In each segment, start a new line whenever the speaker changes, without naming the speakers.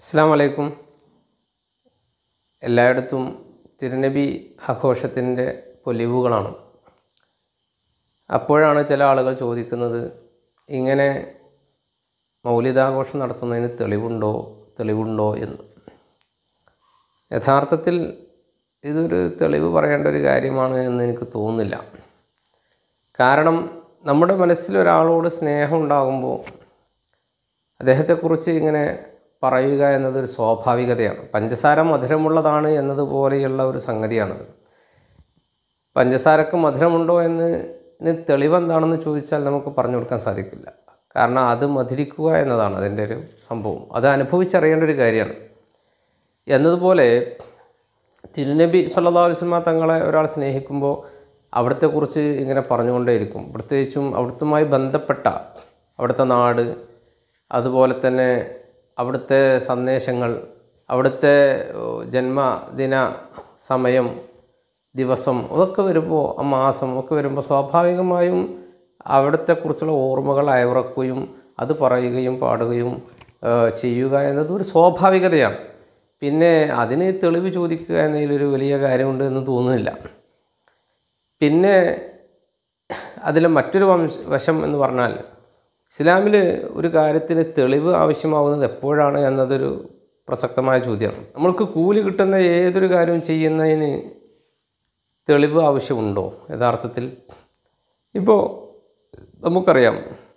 അസ്സാം വലൈക്കും എല്ലായിടത്തും തിരുനബി ആഘോഷത്തിൻ്റെ പൊലിവുകളാണ് അപ്പോഴാണ് ചില ആളുകൾ ചോദിക്കുന്നത് ഇങ്ങനെ മൗലികാഘോഷം നടത്തുന്നതിന് തെളിവുണ്ടോ തെളിവുണ്ടോ എന്ന് യഥാർത്ഥത്തിൽ ഇതൊരു തെളിവ് പറയേണ്ട ഒരു കാര്യമാണ് എന്ന് എനിക്ക് തോന്നുന്നില്ല കാരണം നമ്മുടെ മനസ്സിൽ ഒരാളോട് സ്നേഹം ഉണ്ടാകുമ്പോൾ അദ്ദേഹത്തെക്കുറിച്ച് ഇങ്ങനെ പറയുക എന്നതൊരു സ്വാഭാവികതയാണ് പഞ്ചസാര മധുരമുള്ളതാണ് എന്നതുപോലെയുള്ള ഒരു സംഗതിയാണത് പഞ്ചസാരക്ക് മധുരമുണ്ടോ എന്ന് തെളിവെന്താണെന്ന് ചോദിച്ചാൽ നമുക്ക് പറഞ്ഞു കൊടുക്കാൻ സാധിക്കില്ല കാരണം അത് മധുരിക്കുക എന്നതാണ് അതിൻ്റെ ഒരു സംഭവം അത് അനുഭവിച്ചറിയേണ്ട ഒരു കാര്യമാണ് എന്നതുപോലെ തിരുനബി സല്ലാ വസ്ലമ തങ്ങളെ ഒരാൾ സ്നേഹിക്കുമ്പോൾ അവിടത്തെക്കുറിച്ച് ഇങ്ങനെ പറഞ്ഞുകൊണ്ടേയിരിക്കും പ്രത്യേകിച്ചും അവിടുത്തുമായി ബന്ധപ്പെട്ട അവിടുത്തെ നാട് അതുപോലെ തന്നെ അവിടുത്തെ സന്ദേശങ്ങൾ അവിടുത്തെ ജന്മദിന സമയം ദിവസം അതൊക്കെ വരുമ്പോൾ ആ മാസം ഒക്കെ വരുമ്പോൾ സ്വാഭാവികമായും അവിടത്തെക്കുറിച്ചുള്ള ഓർമ്മകൾ അയവിറക്കുകയും അത് പറയുകയും പാടുകയും ചെയ്യുക എന്നത് ഒരു സ്വാഭാവികതയാണ് പിന്നെ അതിന് തെളിവ് ചോദിക്കുക എന്നതിലൊരു വലിയ കാര്യമുണ്ട് എന്ന് തോന്നുന്നില്ല പിന്നെ അതിലെ മറ്റൊരു വംശ വശം എന്ന് പറഞ്ഞാൽ ഇസ്ലാമിൽ ഒരു കാര്യത്തിന് തെളിവ് ആവശ്യമാവുന്നത് എപ്പോഴാണ് എന്നതൊരു പ്രസക്തമായ ചോദ്യമാണ് നമ്മൾക്ക് കൂലി കിട്ടുന്ന ഏതൊരു കാര്യവും ചെയ്യുന്നതിന് തെളിവ് ആവശ്യമുണ്ടോ യഥാർത്ഥത്തിൽ ഇപ്പോൾ നമുക്കറിയാം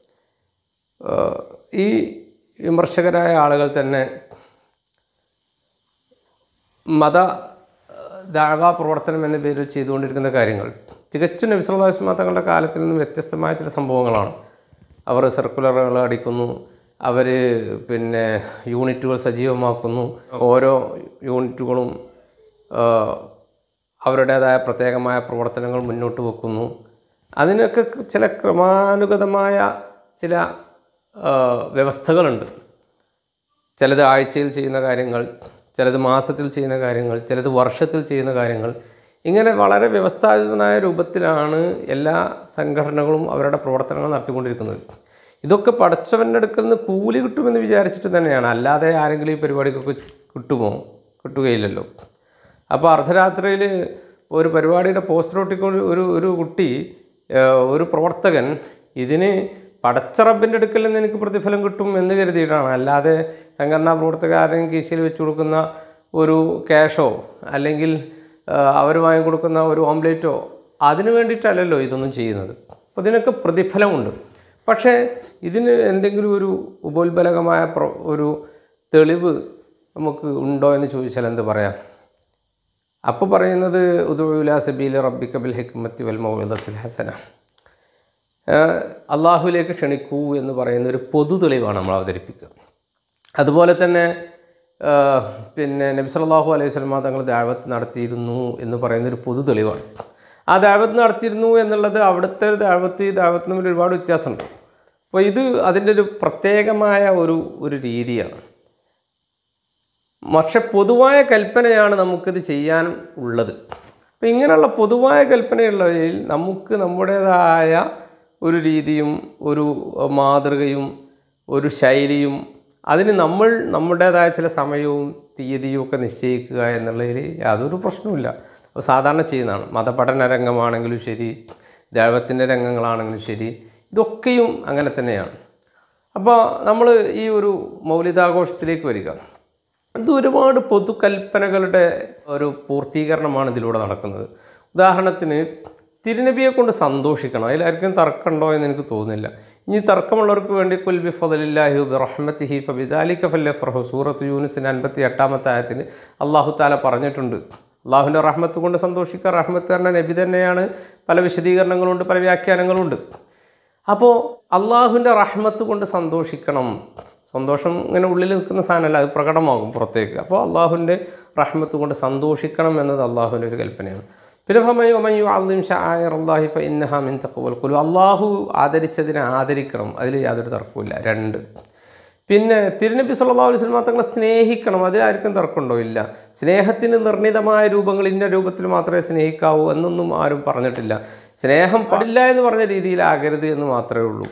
ഈ വിമർശകരായ ആളുകൾ തന്നെ മത ദാഴ്വാ പ്രവർത്തനം എന്ന പേരിൽ ചെയ്തുകൊണ്ടിരിക്കുന്ന കാര്യങ്ങൾ തികച്ചും നബിസ്വല്ലാസ്മാ തങ്ങളുടെ കാലത്തിൽ നിന്നും വ്യത്യസ്തമായ ചില സംഭവങ്ങളാണ് അവർ സർക്കുലറുകൾ അടിക്കുന്നു അവർ പിന്നെ യൂണിറ്റുകൾ സജീവമാക്കുന്നു ഓരോ യൂണിറ്റുകളും അവരുടേതായ പ്രത്യേകമായ പ്രവർത്തനങ്ങൾ മുന്നോട്ട് വെക്കുന്നു അതിനൊക്കെ ചില ക്രമാനുഗതമായ ചില വ്യവസ്ഥകളുണ്ട് ചിലത് ആഴ്ചയിൽ ചെയ്യുന്ന കാര്യങ്ങൾ ചിലത് മാസത്തിൽ ചെയ്യുന്ന കാര്യങ്ങൾ ചിലത് വർഷത്തിൽ ചെയ്യുന്ന കാര്യങ്ങൾ ഇങ്ങനെ വളരെ വ്യവസ്ഥാപിതമായ രൂപത്തിലാണ് എല്ലാ സംഘടനകളും അവരുടെ പ്രവർത്തനങ്ങൾ നടത്തിക്കൊണ്ടിരിക്കുന്നത് ഇതൊക്കെ പടച്ചവൻ്റെ അടുക്കൽ നിന്ന് കൂലി കിട്ടുമെന്ന് വിചാരിച്ചിട്ട് തന്നെയാണ് അല്ലാതെ ആരെങ്കിലും ഈ പരിപാടിക്കൊക്കെ കിട്ടുമോ കിട്ടുകയില്ലല്ലോ അപ്പോൾ അർദ്ധരാത്രിയിൽ ഒരു പരിപാടിയുടെ പോസ്റ്റർ ഒട്ടിക്കൊണ്ട് ഒരു ഒരു കുട്ടി ഒരു പ്രവർത്തകൻ ഇതിന് പടച്ചറബിൻ്റെ അടുക്കൽ നിന്ന് എനിക്ക് പ്രതിഫലം കിട്ടും എന്ന് കരുതിയിട്ടാണ് അല്ലാതെ സംഘടനാ പ്രവർത്തകരെയും കീശയിൽ വെച്ച് കൊടുക്കുന്ന ഒരു ക്യാഷോ അല്ലെങ്കിൽ അവർ വാങ്ങിക്കൊടുക്കുന്ന ഒരു ഓംലേറ്റോ അതിനു വേണ്ടിയിട്ടല്ലല്ലോ ഇതൊന്നും ചെയ്യുന്നത് അപ്പോൾ ഇതിനൊക്കെ പ്രതിഫലമുണ്ട് പക്ഷേ ഇതിന് എന്തെങ്കിലും ഒരു ഉപോത്ബലകമായ ഒരു തെളിവ് നമുക്ക് ഉണ്ടോ എന്ന് ചോദിച്ചാൽ എന്ത് പറയാം അപ്പോൾ പറയുന്നത് ഉദുല സബീൽ റബ്ബിക ബിൽ ഹിക്മത്തി വൽ മൗലത്തിൽ ഹസന അള്ളാഹുവിലേക്ക് ക്ഷണിക്കൂ എന്ന് പറയുന്ന ഒരു പൊതു തെളിവാണ് നമ്മൾ അവതരിപ്പിക്കുക അതുപോലെ തന്നെ പിന്നെ നബി സല്ലല്ലാഹു അലൈഹി സ്വലമ തങ്ങൾ ദാവത്ത് നടത്തിയിരുന്നു എന്ന് പറയുന്ന ഒരു പൊതു തെളിവാണ് ആ ദാവത്ത് നടത്തിയിരുന്നു എന്നുള്ളത് അവിടുത്തെ ഒരു ദാവത്ത് ഈ ദാവത്ത് തമ്മിൽ ഒരുപാട് വ്യത്യാസമുണ്ട് അപ്പോൾ ഇത് അതിൻ്റെ ഒരു പ്രത്യേകമായ ഒരു ഒരു രീതിയാണ് പക്ഷെ പൊതുവായ കൽപ്പനയാണ് നമുക്കിത് ചെയ്യാൻ ഉള്ളത് അപ്പോൾ ഇങ്ങനെയുള്ള പൊതുവായ കൽപ്പനയുള്ളവയിൽ നമുക്ക് നമ്മുടേതായ ഒരു രീതിയും ഒരു മാതൃകയും ഒരു ശൈലിയും അതിന് നമ്മൾ നമ്മുടേതായ ചില സമയവും തീയതിയും ഒക്കെ നിശ്ചയിക്കുക എന്നുള്ളതിൽ യാതൊരു പ്രശ്നവുമില്ല അപ്പോൾ സാധാരണ ചെയ്യുന്നതാണ് മതപഠന രംഗമാണെങ്കിലും ശരി ദൈവത്തിൻ്റെ രംഗങ്ങളാണെങ്കിലും ശരി ഇതൊക്കെയും അങ്ങനെ തന്നെയാണ് അപ്പോൾ നമ്മൾ ഈ ഒരു മൗലികാഘോഷത്തിലേക്ക് വരിക ഇത് ഒരുപാട് പൊതുകൽപ്പനകളുടെ ഒരു പൂർത്തീകരണമാണ് ഇതിലൂടെ നടക്കുന്നത് ഉദാഹരണത്തിന് തിരുനബിയെ കൊണ്ട് സന്തോഷിക്കണം അതിലാർക്കും തർക്കമുണ്ടോ എന്ന് എനിക്ക് തോന്നുന്നില്ല ഇനി തർക്കമുള്ളവർക്ക് വേണ്ടി കുൽബി ഫതലില്ലാഹു ബിറഹ്മത്തി ഹി ഫബിദാലിക ഫല്ലഫ്രഹു സൂറത്ത് യൂനിസിൻ്റെ അൻപത്തി എട്ടാമത്തെ ആയത്തിന് അള്ളാഹു താല പറഞ്ഞിട്ടുണ്ട് അള്ളാഹുവിൻ്റെ റഹ്മത്ത് കൊണ്ട് സന്തോഷിക്കുക റഹ്മത്ത് പറഞ്ഞ നബി തന്നെയാണ് പല വിശദീകരണങ്ങളുണ്ട് പല വ്യാഖ്യാനങ്ങളുണ്ട് അപ്പോൾ അള്ളാഹുവിൻ്റെ റഹ്മത്ത് കൊണ്ട് സന്തോഷിക്കണം സന്തോഷം ഇങ്ങനെ ഉള്ളിൽ നിൽക്കുന്ന സാധനമല്ല അത് പ്രകടമാകും പുറത്തേക്ക് അപ്പോൾ അള്ളാഹുവിൻ്റെ റഹ്മത്ത് കൊണ്ട് സന്തോഷിക്കണം എന്നത് അള്ളാഹുവിൻ്റെ ഒരു കൽപ്പനയാണ് പിന്നെ ഫമയോ മയ്യു അള്ളിം ഷായർ അള്ളാഹി ഫ ഇന്നഹ മിൻ തക്കുവൽ കുലു അള്ളാഹു ആദരിച്ചതിനെ ആദരിക്കണം അതിൽ യാതൊരു തർക്കമില്ല രണ്ട് പിന്നെ തിരുനബി സല്ലാ അലൈഹി സ്വലമ തങ്ങളെ സ്നേഹിക്കണം അതിലാർക്കും തർക്കമുണ്ടോ ഇല്ല സ്നേഹത്തിന് നിർണിതമായ രൂപങ്ങൾ ഇന്ന രൂപത്തിൽ മാത്രമേ സ്നേഹിക്കാവൂ എന്നൊന്നും ആരും പറഞ്ഞിട്ടില്ല സ്നേഹം പാടില്ല എന്ന് പറഞ്ഞ രീതിയിലാകരുത് എന്ന് മാത്രമേ ഉള്ളൂ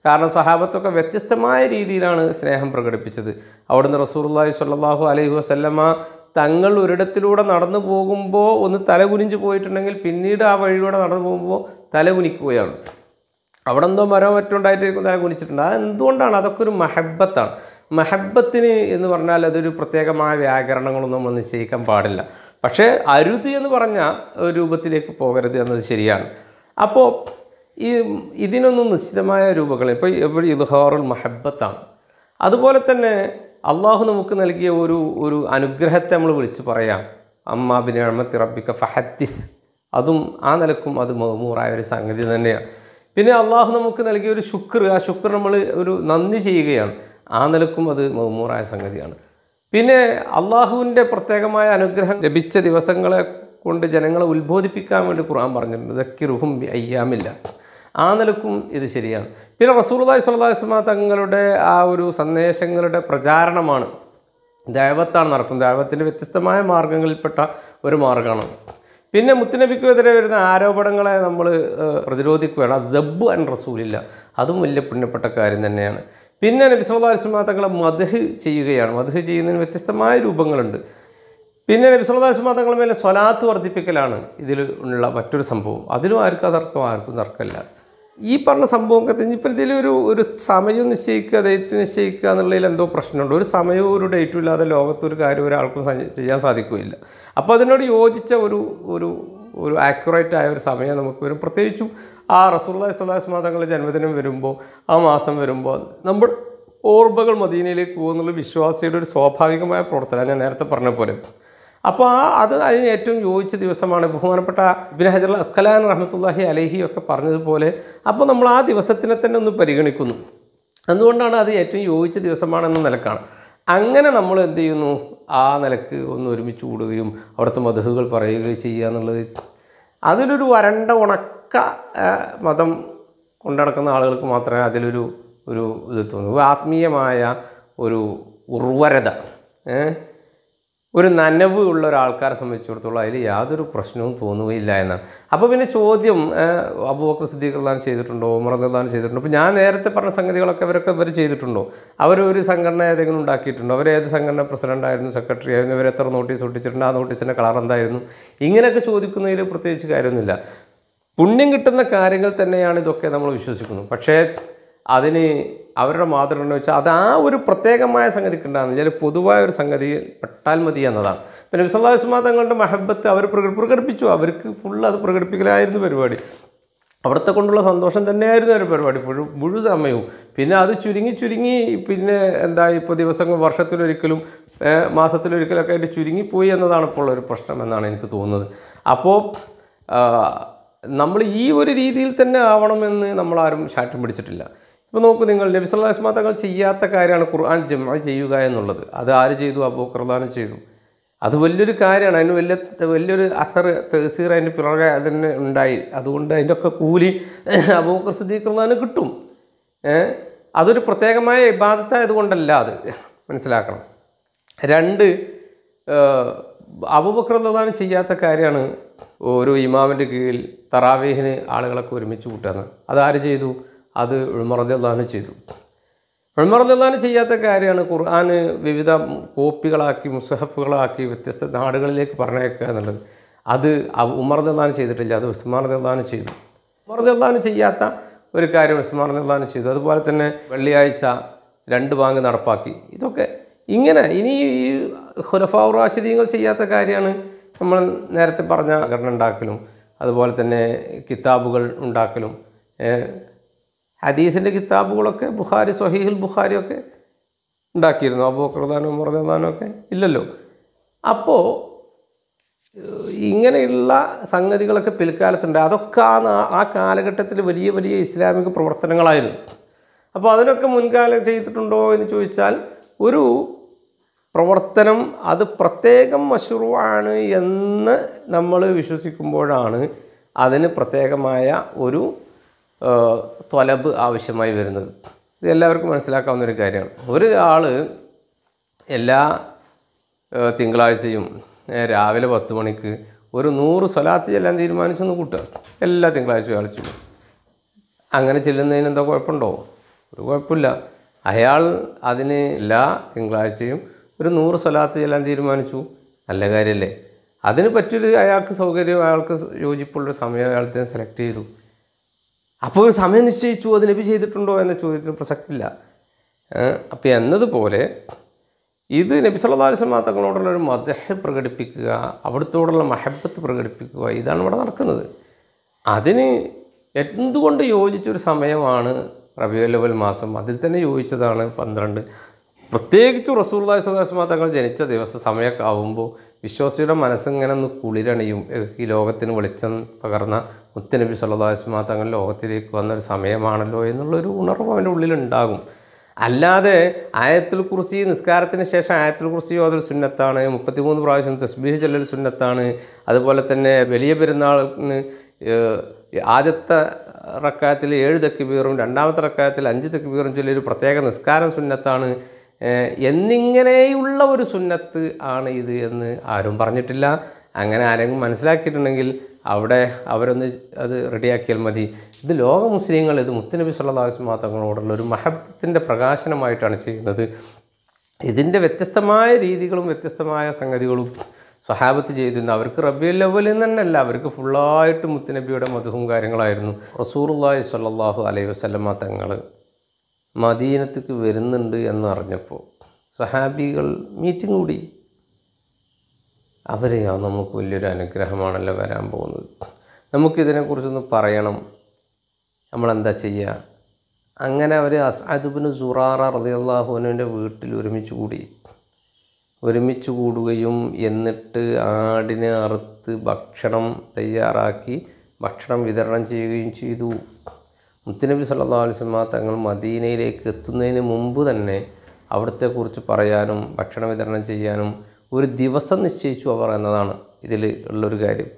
കാരണം സ്വഹാബത്തൊക്കെ വ്യത്യസ്തമായ രീതിയിലാണ് സ്നേഹം പ്രകടിപ്പിച്ചത് അവിടുന്ന് റസൂർല്ലാഹി സ്വല്ലല്ലാഹു അലൈഹി വസല്ലമ തങ്ങൾ ഒരിടത്തിലൂടെ നടന്നു പോകുമ്പോൾ ഒന്ന് തല കുനിഞ്ച് പോയിട്ടുണ്ടെങ്കിൽ പിന്നീട് ആ വഴിയിലൂടെ നടന്നു പോകുമ്പോൾ തല കുനിക്കുകയാണ് അവിടെ എന്തോ മരോ മറ്റുണ്ടായിട്ടായിരിക്കും തല കുനിച്ചിട്ടുണ്ട് അത് എന്തുകൊണ്ടാണ് അതൊക്കെ ഒരു മഹബത്താണ് മഹബത്തിന് എന്ന് പറഞ്ഞാൽ അതൊരു പ്രത്യേകമായ വ്യാകരണങ്ങളൊന്നും നമ്മൾ നിശ്ചയിക്കാൻ പാടില്ല പക്ഷേ അരുത് എന്ന് പറഞ്ഞ ഒരു രൂപത്തിലേക്ക് പോകരുത് എന്നത് ശരിയാണ് അപ്പോൾ ഈ ഇതിനൊന്നും നിശ്ചിതമായ രൂപങ്ങൾ ഇപ്പോൾ ഇപ്പോൾ ഇദ്ഹാറുൽ മഹബത്താണ് അതുപോലെ തന്നെ അള്ളാഹു നമുക്ക് നൽകിയ ഒരു ഒരു അനുഗ്രഹത്തെ നമ്മൾ വിളിച്ചു പറയാം അമ്മ ബിൻ അഹമ്മദ് റബ്ബിക്ക ഫഹദ്ദിസ് അതും ആ നിലക്കും അത് മഹമൂറായ ഒരു സംഗതി തന്നെയാണ് പിന്നെ അള്ളാഹു നമുക്ക് നൽകിയ ഒരു ശുക്ർ ആ ശുക്ർ നമ്മൾ ഒരു നന്ദി ചെയ്യുകയാണ് ആ നിലക്കും അത് മഹമൂറായ സംഗതിയാണ് പിന്നെ അള്ളാഹുവിൻ്റെ പ്രത്യേകമായ അനുഗ്രഹം ലഭിച്ച ദിവസങ്ങളെ കൊണ്ട് ജനങ്ങളെ ഉത്ബോധിപ്പിക്കാൻ വേണ്ടി ഖുർആൻ പറഞ്ഞിട്ടുണ്ട് ഇതൊക്കെ റുഹും അയ്യാമില്ല ആ നിലക്കും ഇത് ശരിയാണ് പിന്നെ റസൂർലായി സ്വല്ലാസ്മ തങ്ങളുടെ ആ ഒരു സന്ദേശങ്ങളുടെ പ്രചാരണമാണ് ദൈവത്താണ് നടക്കുന്നത് ദൈവത്തിൻ്റെ വ്യത്യസ്തമായ മാർഗങ്ങളിൽപ്പെട്ട ഒരു മാർഗ്ഗമാണ് പിന്നെ മുത്തുനബിക്കെതിരെ വരുന്ന ആരോപണങ്ങളെ നമ്മൾ പ്രതിരോധിക്കുകയാണ് അത് ദബ്ബ് അൻ റസൂലില്ല അതും വലിയ പുണ്യപ്പെട്ട കാര്യം തന്നെയാണ് പിന്നെ നബി സല്ലല്ലാഹു അലൈഹി വസല്ലം തങ്ങളെ മദ്ഹ് ചെയ്യുകയാണ് മദ്ഹ് ചെയ്യുന്നതിന് വ്യത്യസ്തമായ രൂപങ്ങളുണ്ട് പിന്നെ നബി സല്ലല്ലാഹു അലൈഹി വസല്ലം തങ്ങളുടെ മേലെ സ്വലാത്ത് വർദ്ധിപ്പിക്കലാണ് ഇതിൽ ഉള്ള മറ്റൊരു സംഭവം അതിലും ആർക്കും തർക്കം ആർക്കും തർക്കമില്ല ഈ പറഞ്ഞ സംഭവമൊക്കെ ഇനിയിപ്പോൾ ഇതിലൊരു ഒരു സമയം നിശ്ചയിക്കുക ഡേറ്റ് നിശ്ചയിക്കുക എന്നുള്ളതിൽ എന്തോ പ്രശ്നമുണ്ട് ഒരു സമയവും ഒരു ഡേറ്റും ഇല്ലാതെ ലോകത്ത് ഒരു കാര്യം ഒരാൾക്കും സ- ചെയ്യാൻ സാധിക്കുകയില്ല അപ്പോൾ അതിനോട് യോജിച്ച ഒരു ഒരു ഒരു ആക്യുറേറ്റ് ആയ ഒരു സമയം നമുക്ക് വരും പ്രത്യേകിച്ചും ആ റസൂള്ളി സ്വലാസ്മാ തങ്ങളുടെ ജന്മദിനം വരുമ്പോൾ ആ മാസം വരുമ്പോൾ നമ്മുടെ ഓർമ്മകൾ മദീനയിലേക്ക് പോകുന്നുള്ള വിശ്വാസിയുടെ ഒരു സ്വാഭാവികമായ പ്രവർത്തനം ഞാൻ നേരത്തെ പറഞ്ഞ പോലെ അപ്പോൾ ആ അത് അതിന് ഏറ്റവും യോജിച്ച ദിവസമാണ് ബഹുമാനപ്പെട്ട ഇബിൻ ഹജർ അസ്കലാൻ റഹ്മത്തുല്ലാഹി അലഹി ഒക്കെ പറഞ്ഞതുപോലെ അപ്പോൾ നമ്മൾ ആ ദിവസത്തിനെ തന്നെ ഒന്ന് പരിഗണിക്കുന്നു അതുകൊണ്ടാണ് അത് ഏറ്റവും യോജിച്ച ദിവസമാണെന്ന നിലക്കാണ് അങ്ങനെ നമ്മൾ എന്ത് ചെയ്യുന്നു ആ നിലക്ക് ഒന്ന് ഒരുമിച്ച് കൂടുകയും അവിടുത്തെ മധുഹുകൾ പറയുകയും ചെയ്യുക എന്നുള്ളത് അതിലൊരു വരണ്ട ഉണക്ക ആ, മതം കൊണ്ടുനടക്കുന്ന ആളുകൾക്ക് മാത്രമേ അതിലൊരു ഒരു ഇത് തോന്നൂ ഒരു ആത്മീയമായ ഒരു ഉർവരത ഏ? ഒരു നനവ് ഉള്ള ഒരാൾക്കാരെ സംബന്ധിച്ചിടത്തോളം അതിൽ യാതൊരു പ്രശ്നവും തോന്നുകയില്ല എന്നാണ് അപ്പോൾ പിന്നെ ചോദ്യം അബൂബക്കർ സിദ്ദീഖ് അള്ളഹാൻ ചെയ്തിട്ടുണ്ടോ ഉമർ അള്ളഹാൻ ചെയ്തിട്ടുണ്ടോ അപ്പോൾ ഞാൻ നേരത്തെ പറഞ്ഞ സംഗതികളൊക്കെ അവരൊക്കെ ഇവർ ചെയ്തിട്ടുണ്ടോ അവർ ഒരു സംഘടന ഏതെങ്കിലും ഉണ്ടാക്കിയിട്ടുണ്ടോ അവർ ഏത് സംഘടന പ്രസിഡന്റ് ആയിരുന്നു സെക്രട്ടറി ആയിരുന്നു ഇവർ എത്ര നോട്ടീസ് ഒട്ടിച്ചിട്ടുണ്ട് ആ നോട്ടീസിൻ്റെ കളർ എന്തായിരുന്നു ഇങ്ങനെയൊക്കെ ചോദിക്കുന്നതിൽ പ്രത്യേകിച്ച് കാര്യമൊന്നുമില്ല പുണ്യം കിട്ടുന്ന കാര്യങ്ങൾ തന്നെയാണ് ഇതൊക്കെ നമ്മൾ വിശ്വസിക്കുന്നത് പക്ഷേ അതിന് അവരുടെ മാതൃക എന്ന് വെച്ചാൽ അത് ആ ഒരു പ്രത്യേകമായ സംഗതിക്ക് ഉണ്ടാകുന്ന ചില പൊതുവായ ഒരു സംഗതി പെട്ടാൽ മതി എന്നതാണ് പിന്നെ വിസലാസ്മാ തങ്ങളുടെ മഹബത്ത് അവർ പ്രക- പ്രകടിപ്പിച്ചു അവർക്ക് ഫുൾ അത് പ്രകടിപ്പിക്കലായിരുന്നു പരിപാടി അവിടുത്തെ കൊണ്ടുള്ള സന്തോഷം തന്നെയായിരുന്നു ഒരു പരിപാടി മുഴു മുഴു സമയവും പിന്നെ അത് ചുരുങ്ങി ചുരുങ്ങി പിന്നെ എന്താ ഇപ്പോൾ ദിവസങ്ങൾ വർഷത്തിലൊരിക്കലും ഏഹ്, മാസത്തിലൊരിക്കലൊക്കെ ആയിട്ട് ചുരുങ്ങിപ്പോയി എന്നതാണ് ഇപ്പോൾ ഉള്ള ഒരു പ്രശ്നം എന്നാണ് എനിക്ക് തോന്നുന്നത് അപ്പോൾ നമ്മൾ ഈ ഒരു രീതിയിൽ തന്നെ ആവണമെന്ന് നമ്മളാരും ശാഠ്യം പിടിച്ചിട്ടില്ല ഇപ്പോൾ നോക്കൂ നിങ്ങൾ നബി സല്ലല്ലാഹു അലൈഹി വസല്ലം തങ്ങൾ ചെയ്യാത്ത കാര്യമാണ് ഖുർആൻ ജമ ചെയ്യുക എന്നുള്ളത് അത് ആര് ചെയ്തു അബൂഖർദാൻ ചെയ്തു അത് വലിയൊരു കാര്യമാണ് അതിന് വലിയ വലിയൊരു അസർ തഹസീർ അതിൻ്റെ പിറകെ അതിന് ഉണ്ടായി അതുകൊണ്ട് അതിൻ്റെ ഒക്കെ കൂലി അബൂബക്കർ സിദ്ദീഖ് കിട്ടും ഏ? അതൊരു പ്രത്യേകമായ ഇബാദത്തായതുകൊണ്ടല്ല അത് മനസ്സിലാക്കണം രണ്ട് അബൂബക്രദാനം ചെയ്യാത്ത കാര്യമാണ് ഒരു ഇമാമിൻ്റെ കീഴിൽ തറാവേഹിന് ആളുകളൊക്കെ ഒരുമിച്ച് കൂട്ടുന്നത് അതാര് ചെയ്തു അത് ഉൾമറദാന് ചെയ്തു ഉൾമറദാന് ചെയ്യാത്ത കാര്യമാണ് ഖുർആൻ വിവിധ കോപ്പികളാക്കി മുസഹഫുകളാക്കി വ്യത്യസ്ത നാടുകളിലേക്ക് പറഞ്ഞേക്കുക എന്നുള്ളത് അത് ഉമർദാൻ ചെയ്തിട്ടില്ല അത് ഉസ്മാൻ റദാൻ ചെയ്തു ഉമർദാൻ ചെയ്യാത്ത ഒരു കാര്യം ഉസ്മാൻ റദാൻ ചെയ്തു അതുപോലെ തന്നെ വെള്ളിയാഴ്ച രണ്ട് ബാങ്ക് നടപ്പാക്കി ഇതൊക്കെ ഇങ്ങനെ ഇനി ഈ ഖുലഫാവ് റാഷിദീങ്ങൾ ചെയ്യാത്ത കാര്യമാണ് നമ്മൾ നേരത്തെ പറഞ്ഞ ഘടന ഉണ്ടാക്കലും അതുപോലെ തന്നെ കിതാബുകൾ ഉണ്ടാക്കലും ഏഹ്, ഹദീസിൻ്റെ കിതാബുകളൊക്കെ ബുഖാരി സ്വഹീഹുൽ ബുഖാരിയൊക്കെ ഉണ്ടാക്കിയിരുന്നു അബൂഖർദാനും ഉമർദാനും ഒക്കെ ഇല്ലല്ലോ അപ്പോൾ ഇങ്ങനെയുള്ള സംഗതികളൊക്കെ പിൽക്കാലത്തുണ്ട് അതൊക്കെ ആ നാ- ആ കാലഘട്ടത്തിൽ വലിയ വലിയ ഇസ്ലാമിക പ്രവർത്തനങ്ങളായിരുന്നു അപ്പോൾ അതിനൊക്കെ മുൻകാലം ചെയ്തിട്ടുണ്ടോ എന്ന് ചോദിച്ചാൽ ഒരു പ്രവർത്തനം അത് പ്രത്യേകം മഷുറുവാണ് എന്ന് നമ്മൾ വിശ്വസിക്കുമ്പോഴാണ് അതിന് പ്രത്യേകമായ ഒരു ആ, ത്വലബ് ആവശ്യമായി വരുന്നത് ഇത് എല്ലാവർക്കും മനസ്സിലാക്കാവുന്ന ഒരു കാര്യമാണ് ഒരു ആൾ എല്ലാ ഏഹ്, തിങ്കളാഴ്ചയും ഏഹ്, രാവിലെ പത്ത് മണിക്ക് ഒരു നൂറ് സ്വലാത്ത് ചെല്ലാൻ തീരുമാനിച്ചൊന്ന് കൂട്ടുക എല്ലാ തിങ്കളാഴ്ചയും അയാൾ ചെല്ലും അങ്ങനെ ചെല്ലുന്നതിന് എന്താ കുഴപ്പമുണ്ടോ ഒരു കുഴപ്പമില്ല അയാൾ അതിന് എല്ലാ തിങ്കളാഴ്ചയും ഒരു നൂറ് സ്വലാത്ത് ചെല്ലാൻ തീരുമാനിച്ചു നല്ല കാര്യമല്ലേ അതിന് പറ്റിയൊരു അയാൾക്ക് സൗകര്യം അയാൾക്ക് യോജിപ്പുള്ളൊരു സമയം അയാൾ തന്നെ സെലക്ട് ചെയ്തു അപ്പോൾ ഒരു സമയം നിശ്ചയിച്ചു അത് നബി ചെയ്തിട്ടുണ്ടോ എന്ന ചോദ്യത്തിന് പ്രസക്തിയില്ല അപ്പോൾ എന്നതുപോലെ ഇത് നബി സല്ലല്ലാഹു അലൈഹി വസല്ലം തങ്ങളോടുള്ള ഒരു മദഹ് പ്രകടിപ്പിക്കുക അവിടുത്തോടുള്ള മഹബത്ത് പ്രകടിപ്പിക്കുക ഇതാണ് ഇവിടെ നടക്കുന്നത് അതിന് എന്തുകൊണ്ട് യോജിച്ചൊരു സമയമാണ് റബിയുൽ മാസം അതിൽ തന്നെ യോജിച്ചതാണ് പന്ത്രണ്ട് പ്രത്യേകിച്ച് റസൂർലാഹി സ്വലാസ്മാ തങ്ങൾ ജനിച്ച ദിവസ സമയമൊക്കെ ആവുമ്പോൾ വിശ്വാസിയുടെ മനസ്സിങ്ങനെ ഒന്ന് കുളിരണിയും ഏഹ് ഈ ലോകത്തിന് വെളിച്ചം പകർന്ന മുത്തനബി സല്ലാസ്മാ തങ്ങൾ ലോകത്തിലേക്ക് വന്നൊരു സമയമാണല്ലോ എന്നുള്ളൊരു ഉണർവ് അവൻ്റെ ഉള്ളിലുണ്ടാകും അല്ലാതെ ആയത്തുൽ കുർസി നിസ്കാരത്തിന് ശേഷം ആയത്തുൽ കുർസി ഓതൽ സുന്നത്താണ് മുപ്പത്തിമൂന്ന് പ്രാവശ്യം തസ്ബീഹ് ചെല്ലൽ സുന്നത്താണ് അതുപോലെ തന്നെ വലിയ പെരുന്നാളിന് ഏഹ്, ആദ്യത്തെ റക്കായത്തിൽ ഏഴ് തെക്കുബീറും രണ്ടാമത്തെ റക്കായത്തിൽ അഞ്ച് തെക്കുബീറും ചൊല്ലി ഒരു പ്രത്യേക നിസ്കാരം സുന്നത്താണ് ഏഹ്, എന്നിങ്ങനെയുള്ള ഒരു സുന്നത്ത് ആണ് ഇത് എന്ന് ആരും പറഞ്ഞിട്ടില്ല അങ്ങനെ ആരെങ്കിലും മനസ്സിലാക്കിയിട്ടുണ്ടെങ്കിൽ അവിടെ അവരൊന്ന് അത് റെഡിയാക്കിയാൽ മതി ഇത് ലോക മുസ്ലിങ്ങൾ ഇത് മുത്തുനബി സല്ലാസ്മാ തങ്ങളോടുള്ള ഒരു മഹബത്തിൻ്റെ പ്രകാശനമായിട്ടാണ് ചെയ്യുന്നത് ഇതിൻ്റെ വ്യത്യസ്തമായ രീതികളും വ്യത്യസ്തമായ സംഗതികളും സ്വഹാബത്ത് ചെയ്തിരുന്നു അവർക്ക് റബിയുൽ അവലിൽ തന്നെയല്ല അവർക്ക് ഫുള്ളായിട്ട് മുത്തുനബിയുടെ മധുവും കാര്യങ്ങളായിരുന്നു റസൂറുല്ലാഹി സ്വല്ലല്ലാഹു അലൈഹി വസല്ലമ തങ്ങൾ മദീനത്തേക്ക് വരുന്നുണ്ട് എന്നറിഞ്ഞപ്പോൾ സ്വഹാബികൾ മീറ്റിംഗ് കൂടി അവർ നമുക്ക് വലിയൊരു അനുഗ്രഹമാണല്ലോ വരാൻ പോകുന്നത് നമുക്കിതിനെക്കുറിച്ചൊന്ന് പറയണം നമ്മളെന്താ ചെയ്യുക അങ്ങനെ അവർ അസാദുബിന് സുറാറ റളിയല്ലാഹുവിൻ്റെ വീട്ടിൽ ഒരുമിച്ച് കൂടി ഒരുമിച്ച് കൂടുകയും എന്നിട്ട് ആടിനെ അറുത്ത് ഭക്ഷണം തയ്യാറാക്കി ഭക്ഷണം വിതരണം ചെയ്യുകയും ചെയ്തു മുത്തുനബി സല്ലല്ലാഹു അലൈഹി വസല്ലമ തങ്ങൾ മദീനയിലേക്ക് എത്തുന്നതിന് മുമ്പ് തന്നെ അവിടുത്തെ കുറിച്ച് പറയാനും ഭക്ഷണം വിതരണം ചെയ്യാനും ഒരു ദിവസം നിശ്ചയിച്ചു അവർ എന്നതാണ് ഇതിൽ ഉള്ളൊരു കാര്യം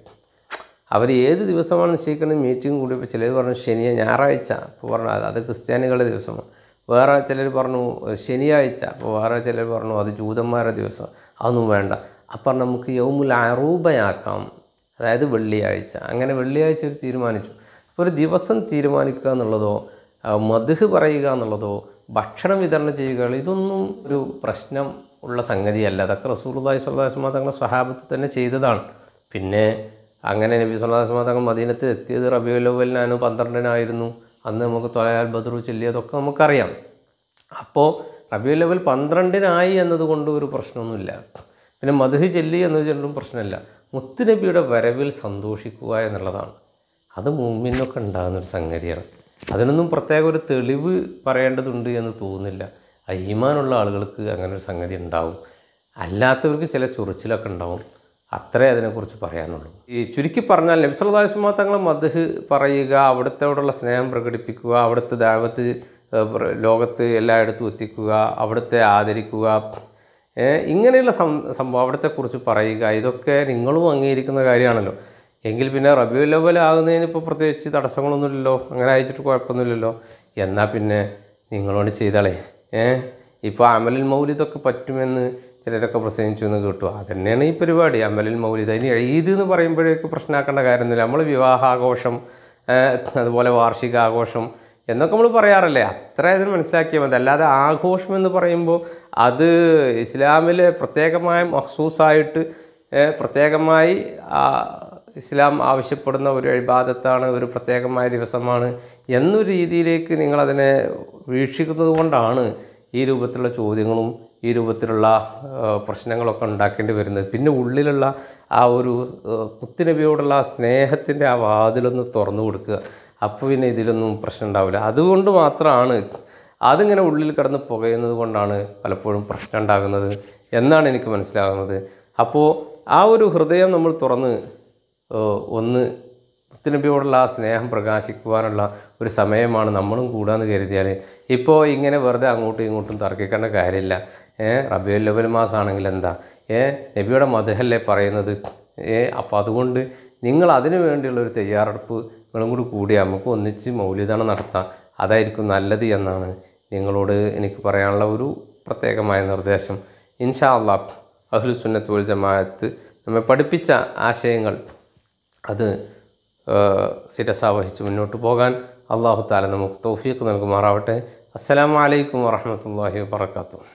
അവർ ഏത് ദിവസമാണ് നിശ്ചയിക്കുന്നത് മീറ്റിംഗ് കൂടിയപ്പോൾ ചിലർ പറഞ്ഞു ശനിയ ഞായറാഴ്ച അപ്പോൾ പറഞ്ഞു അത് അത് ക്രിസ്ത്യാനികളുടെ ദിവസമാണ് വേറെ ചിലർ പറഞ്ഞു ശനിയാഴ്ച അപ്പോൾ വേറെ ചിലർ പറഞ്ഞു അത് ജൂതന്മാരുടെ ദിവസം അതൊന്നും വേണ്ട അപ്പം നമുക്ക് യൗമുൽ അറൂബയാക്കാം അതായത് വെള്ളിയാഴ്ച അങ്ങനെ വെള്ളിയാഴ്ച ഒരു തീരുമാനിച്ചു അപ്പോൾ ഒരു ദിവസം തീരുമാനിക്കുക എന്നുള്ളതോ ആ, മധുഹ് പറയുക എന്നുള്ളതോ ഭക്ഷണം വിതരണം ചെയ്യുക ഇതൊന്നും ഒരു പ്രശ്നം ഉള്ള സംഗതിയല്ല അതൊക്കെ റസൂലുള്ളാഹി സ്വല്ലല്ലാഹു അലൈഹി വസല്ലം തങ്ങളുടെ സ്വഹാബത്ത് തന്നെ ചെയ്തതാണ് പിന്നെ അങ്ങനെ നബി സല്ലല്ലാഹു അലൈഹി വസല്ലം തങ്ങൾ മദീനത്ത് എത്തിയത് റബിയുൽ അവലിനാണ് പന്ത്രണ്ടിനായിരുന്നു അന്ന് നമുക്ക് തൊലയാൽ ബദറു ചൊല്ലിയതൊക്കെ നമുക്കറിയാം അപ്പോൾ റബിയുൽ അവൽ പന്ത്രണ്ടിനായി എന്നതുകൊണ്ട് ഒരു പ്രശ്നമൊന്നുമില്ല പിന്നെ മധുഹ് ചെല്ലി എന്നത് ചെല്ലും പ്രശ്നമില്ല മുത്തുനബിയുടെ വരവിൽ സന്തോഷിക്കുക എന്നുള്ളതാണ് അത് മൂമ്മിനൊക്കെ ഉണ്ടാകുന്ന ഒരു സംഗതിയാണ് അതിനൊന്നും പ്രത്യേക ഒരു തെളിവ് പറയേണ്ടതുണ്ട് എന്ന് തോന്നുന്നില്ല ആ ഈമാനുള്ള ആളുകൾക്ക് അങ്ങനെ ഒരു സംഗതി ഉണ്ടാവും അല്ലാത്തവർക്ക് ചില ചൊറിച്ചിലൊക്കെ ഉണ്ടാവും അത്രേ അതിനെക്കുറിച്ച് പറയാനുള്ളൂ ഈ ചുരുക്കി പറഞ്ഞാൽ നബ്സല്ലാസ്മാ തങ്ങളെ മധുഹ് പറയുക അവിടുത്തോടുള്ള സ്നേഹം പ്രകടിപ്പിക്കുക അവിടുത്തെ ദാവത്ത് ഏഹ്, പ്ര- ലോകത്ത് എല്ലായിടത്തും എത്തിക്കുക അവിടുത്തെ ആദരിക്കുക ഏഹ്, ഇങ്ങനെയുള്ള സം സംഭവം അവിടത്തെക്കുറിച്ച് പറയുക ഇതൊക്കെ നിങ്ങളും അംഗീകരിക്കുന്ന കാര്യമാണല്ലോ എങ്കിൽ പിന്നെ റബിയു ലെവൽ ആകുന്നതിന് ഇപ്പോൾ പ്രത്യേകിച്ച് തടസ്സങ്ങളൊന്നുമില്ലല്ലോ അങ്ങനെ അയച്ചിട്ട് കുഴപ്പമൊന്നുമില്ലല്ലോ എന്നാൽ പിന്നെ നിങ്ങളോട് ചെയ്താളേ ഏഹ് ഇപ്പോൾ അമലിൽ മൗലിദൊക്കെ പറ്റുമെന്ന് ചിലരൊക്കെ പ്രസംഗിച്ചു എന്ന് കേട്ടു അതന്നെയാണ് ഈ പരിപാടി അമലിൽ മൗലിദ് അതിന് ഈദ് എന്ന് പറയുമ്പോഴേക്ക് പ്രശ്നമാക്കേണ്ട കാര്യമൊന്നുമില്ല നമ്മൾ വിവാഹാഘോഷം ഏഹ്, അതുപോലെ വാർഷിക ആഘോഷം എന്നൊക്കെ നമ്മൾ പറയാറില്ലേ അത്ര ഇതിന് മനസ്സിലാക്കിയാൽ മതി അല്ലാതെ ആഘോഷം എന്ന് പറയുമ്പോൾ അത് ഇസ്ലാമിലെ പ്രത്യേകമായ മഹ്സൂസായിട്ട് ഏഹ്, പ്രത്യേകമായി ആ, ഇസ്ലാം ആവശ്യപ്പെടുന്ന ഒരു ഇബാദത്താണ് ഒരു പ്രത്യേകമായ ദിവസമാണ് എന്നൊരു രീതിയിലേക്ക് നിങ്ങളതിനെ വീക്ഷിക്കുന്നത് കൊണ്ടാണ് ഈ രൂപത്തിലുള്ള ചോദ്യങ്ങളും ഈ രൂപത്തിലുള്ള ആ, പ്രശ്നങ്ങളൊക്കെ ഉണ്ടാക്കേണ്ടി വരുന്നത് പിന്നെ ഉള്ളിലുള്ള ആ ഒരു ആ, മുത്തുനബിയോടുള്ള ആ സ്നേഹത്തിൻ്റെ ആ വാതിലൊന്ന് തുറന്നു കൊടുക്കുക അപ്പോൾ പിന്നെ ഇതിലൊന്നും പ്രശ്നം ഉണ്ടാവില്ല അതുകൊണ്ട് മാത്രമാണ് അതിങ്ങനെ ഉള്ളിൽ കിടന്ന് പുകയുന്നത് കൊണ്ടാണ് പലപ്പോഴും പ്രശ്നം ഉണ്ടാകുന്നത് എന്നാണ് എനിക്ക് മനസ്സിലാകുന്നത് അപ്പോൾ ആ ഒരു ഹൃദയം നമ്മൾ തുറന്ന് ഏഹ്, ഒന്ന് മുത്തുനബിയോടുള്ള ആ സ്നേഹം പ്രകാശിക്കുവാനുള്ള ഒരു സമയമാണ് നമ്മളും കൂടാന്ന് കരുതിയാൽ ഇപ്പോൾ ഇങ്ങനെ വെറുതെ അങ്ങോട്ടും ഇങ്ങോട്ടും തർക്കിക്കേണ്ട കാര്യമില്ല ഏഹ് റബിയുൽ ലെവൽ മാസമാണെങ്കിൽ എന്താ ഏഹ് നബിയുടെ മധുഹല്ലേ പറയുന്നത് ഏഹ് അപ്പോൾ അതുകൊണ്ട് നിങ്ങൾ അതിനു വേണ്ടിയുള്ള ഒരു തയ്യാറെടുപ്പ് നിങ്ങളും കൂടി കൂടി നമുക്ക് ഒന്നിച്ച് മൗലിതാണ് നടത്താം അതായിരിക്കും നല്ലത് എന്നാണ് നിങ്ങളോട് എനിക്ക് പറയാനുള്ള ഒരു പ്രത്യേകമായ നിർദ്ദേശം ഇൻഷാ അള്ളാഹ് അഹ്ലു സുന്നത്ത് വൽ ജമാഅത്ത് നമ്മെ പഠിപ്പിച്ച ആശയങ്ങൾ അത് ശിരസ വഹിച്ച് മുന്നോട്ട് പോകാൻ അള്ളാഹു താല നമുക്ക് തൗഫീഖ് നൽകുമാറാവട്ടെ അസ്സലാമു അലൈക്കും വറഹമത്തല്ലാഹി വാബർക്കാത്തു